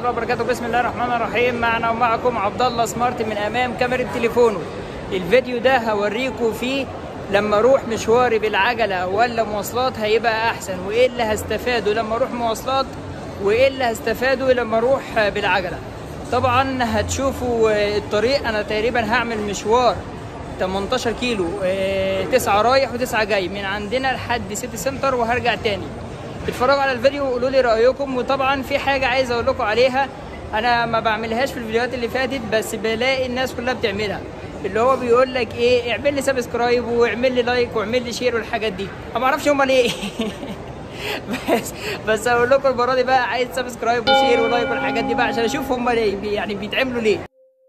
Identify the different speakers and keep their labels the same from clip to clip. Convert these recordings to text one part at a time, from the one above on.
Speaker 1: الله وبركاته بسم الله الرحمن الرحيم معنا ومعكم عبد الله سمارت من امام كاميرا تليفونه الفيديو ده هوريكم فيه لما اروح مشواري بالعجله ولا مواصلات هيبقى احسن وايه اللي هستفاده لما اروح مواصلات وايه اللي هستفاده لما اروح بالعجله طبعا هتشوفوا الطريق انا تقريبا هعمل مشوار 18 كيلو 9 رايح و9 جاي من عندنا لحد سيتي سنتر وهرجع تاني اتفرجوا على الفيديو وقولوا لي رايكم وطبعا في حاجه عايز اقول لكم عليها انا ما بعملهاش في الفيديوهات اللي فاتت بس بلاقي الناس كلها بتعملها اللي هو بيقول لك ايه اعمل لي سبسكرايب واعمل لي لايك واعمل لي شير والحاجات دي ما بعرفش هم ليه بس بس اقول لكم المره دي بقى عايز سبسكرايب وشير ولايك والحاجات دي بقى عشان اشوف هم ليه يعني بيتعملوا ليه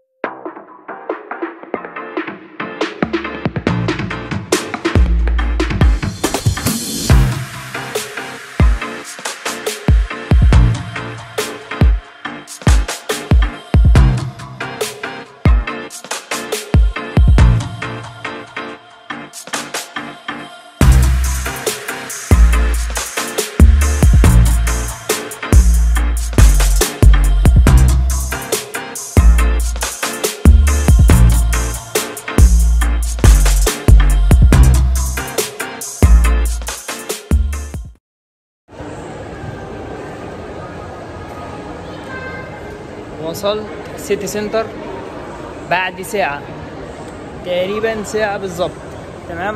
Speaker 1: وصلت سيتي سنتر بعد ساعة تقريبا ساعة بالظبط تمام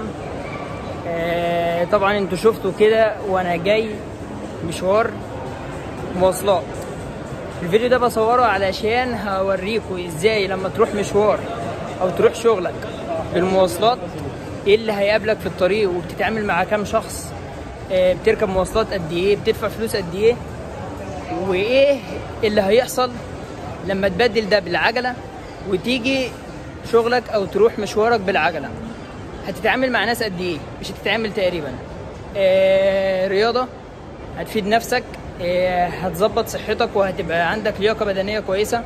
Speaker 1: آه طبعا انتوا شفتوا كده وانا جاي مشوار مواصلات الفيديو ده بصوره علشان هوريكم ازاي لما تروح مشوار او تروح شغلك بالمواصلات ايه اللي هيقابلك في الطريق وبتتعامل مع كام شخص آه بتركب مواصلات قد ايه بتدفع فلوس قد ايه وايه اللي هيحصل لما تبدل ده بالعجله وتيجي شغلك او تروح مشوارك بالعجله هتتعامل مع ناس قد ايه مش هتتعامل تقريبا آه رياضه هتفيد نفسك آه هتظبط صحتك وهتبقى عندك لياقه بدنيه كويسه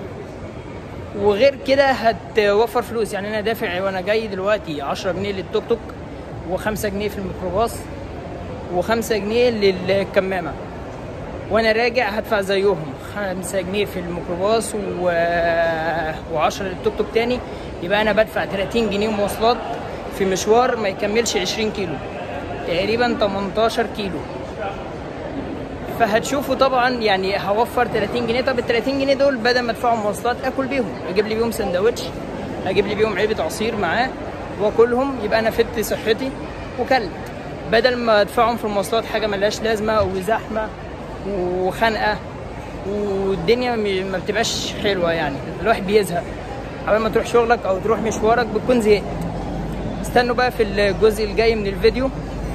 Speaker 1: وغير كده هتوفر فلوس يعني انا دافع وانا جاي دلوقتي 10 جنيه للتوك توك و5 جنيه في الميكروباص و5 جنيه للكمامه وانا راجع هدفع زيهم خمسة جنيه في الميكروباص و... و10 للتوك توك تاني يبقى انا بدفع 30 جنيه مواصلات في مشوار ما يكملش 20 كيلو تقريبا 18 كيلو فهتشوفوا طبعا يعني هوفر 30 جنيه طب ال 30 جنيه دول بدل ما ادفعهم مواصلات اكل بيهم اجيب لي بيهم سندوتش اجيب لي بيهم علبه عصير معاه واكلهم يبقى انا فدت صحتي وكلت بدل ما ادفعهم في المواصلات حاجه ملهاش لازمه وزحمه وخنقه والدنيا ما بتبقاش حلوه يعني الواحد بيزهق قبل ما تروح شغلك او تروح مشوارك بتكون زهقت استنوا بقى في الجزء الجاي من الفيديو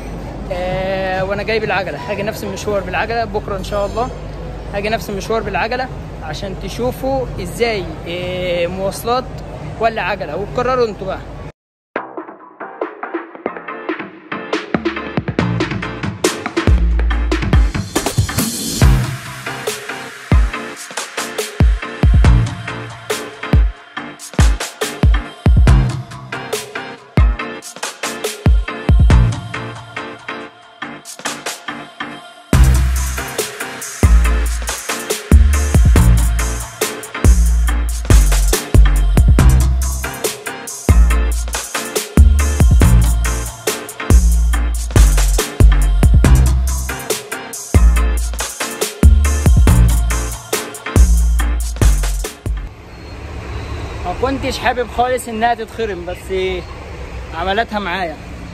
Speaker 1: آه وانا جاي بالعجله هاجي نفس المشوار بالعجله بكره ان شاء الله هاجي نفس المشوار بالعجله عشان تشوفوا ازاي آه مواصلات ولا عجله وقرروا انتوا بقى ما كنتش حابب خالص انها تتخرم بس عملتها معايا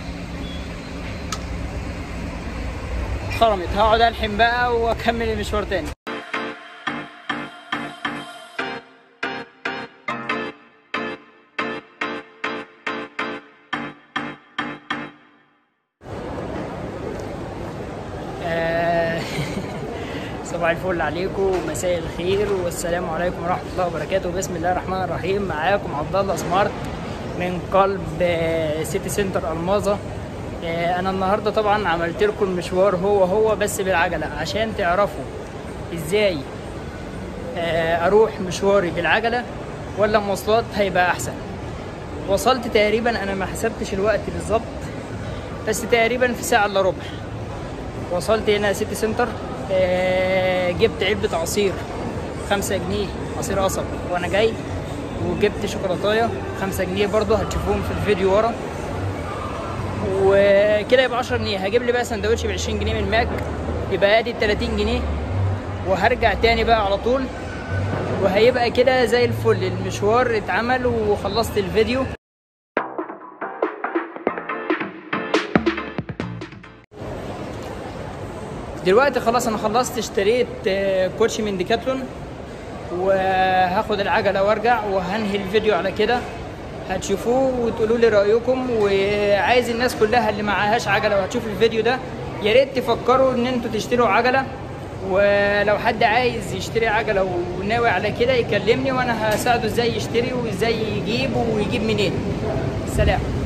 Speaker 1: خرمت هقعد الحم بقى واكمل المشوار تاني صباح الفل عليكم ومساء الخير والسلام عليكم ورحمه الله وبركاته بسم الله الرحمن الرحيم معاكم عبد الله سمارت من قلب سيتي سنتر الماظه انا النهارده طبعا عملت لكم المشوار هو هو بس بالعجله عشان تعرفوا ازاي اروح مشواري بالعجله ولا مواصلات هيبقى احسن وصلت تقريبا انا ما حسبتش الوقت بالظبط بس تقريبا في ساعه الا ربع وصلت هنا سيتي سنتر آه، جبت علبه عصير 5 جنيه عصير قصب وانا جاي وجبت شوكولاتايه 5 جنيه برضه هتشوفوهم في الفيديو ورا وكده يبقى 10 جنيه هجيب لي بقى سندوتش ب 20 جنيه من ماك يبقى ادي 30 جنيه وهرجع تاني بقى على طول وهيبقى كده زي الفل المشوار اتعمل وخلصت الفيديو دلوقتي خلاص انا خلصت اشتريت آه، كوتشي من ديكاتلون وهاخد العجله وارجع وهنهي الفيديو على كده هتشوفوه وتقولوا لي رايكم وعايز الناس كلها اللي معهاش عجله وهتشوف الفيديو ده يا ريت تفكروا ان انتوا تشتروا عجله ولو حد عايز يشتري عجله وناوي على كده يكلمني وانا هساعده ازاي يشتري وازاي يجيب ويجيب منين سلام